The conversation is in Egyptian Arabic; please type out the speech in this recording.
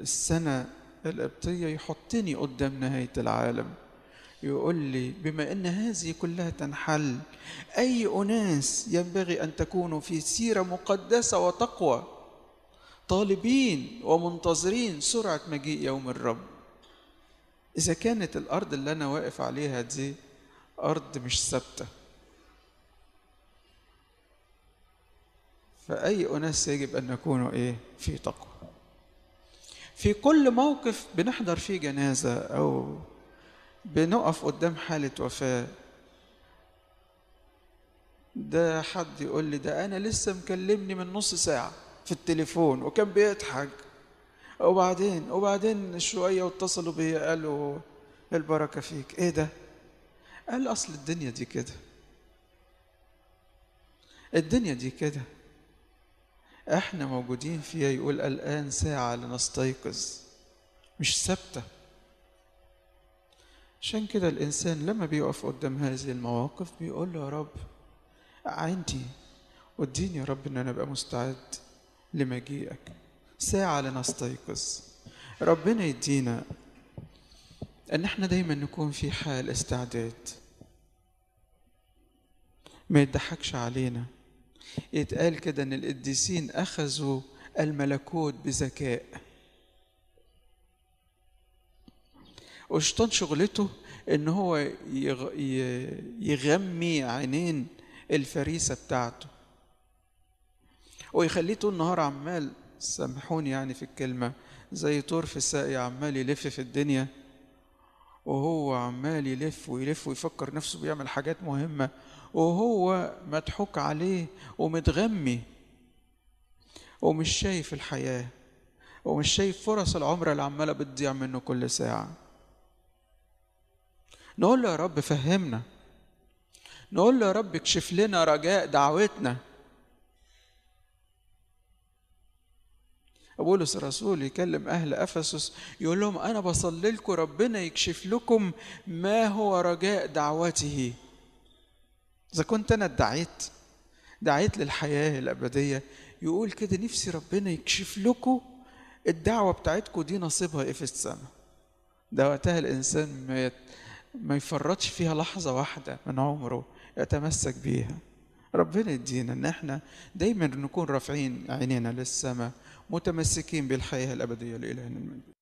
السنة القبطية يحطني قدام نهاية العالم يقول لي بما ان هذه كلها تنحل اي اناس ينبغي ان تكونوا في سيره مقدسه وتقوى طالبين ومنتظرين سرعه مجيء يوم الرب اذا كانت الارض اللي انا واقف عليها دي ارض مش ثابته فاي اناس يجب ان نكونوا ايه في تقوى في كل موقف بنحضر فيه جنازه او بنقف قدام حالة وفاة ده حد يقول لي ده أنا لسه مكلمني من نص ساعة في التليفون وكان بيضحك وبعدين وبعدين شوية واتصلوا بيا قالوا البركة فيك إيه ده؟ قال أصل الدنيا دي كده الدنيا دي كده احنا موجودين فيها يقول الآن ساعة لنستيقظ مش ثابته عشان كده الإنسان لما بيقف قدام هذه المواقف بيقول له يا رب عندي واديني يا رب إن أنا أبقى مستعد لمجيئك ساعة لنستيقظ ربنا يدينا إن إحنا دايما نكون في حال استعداد ما يضحكش علينا يتقال كده إن القديسين أخذوا الملكوت بذكاء والشيطان شغلته ان هو يغ... يغمي عينين الفريسه بتاعته ويخليه طول النهار عمال سامحوني يعني في الكلمه زي طور في الساقي عمال يلف في الدنيا وهو عمال يلف ويلف ويفكر نفسه بيعمل حاجات مهمه وهو مضحوك عليه ومتغمي ومش شايف الحياه ومش شايف فرص العمر اللي عماله بتضيع منه كل ساعه نقول له يا رب فهمنا نقول له يا رب اكشف لنا رجاء دعوتنا بولس الرسول يكلم اهل افسس يقول لهم انا بصلي لكم ربنا يكشف لكم ما هو رجاء دعوته اذا كنت انا ادعيت دعيت للحياه الابديه يقول كده نفسي ربنا يكشف لكم الدعوه بتاعتكم دي نصيبها ايه في السماء ده وقتها الانسان ما يت... ما يفرطش فيها لحظة واحدة من عمره يتمسك بيها ربنا يدينا ان احنا دايما نكون رافعين عينينا للسماء متمسكين بالحياة الأبدية لإلهنا المجد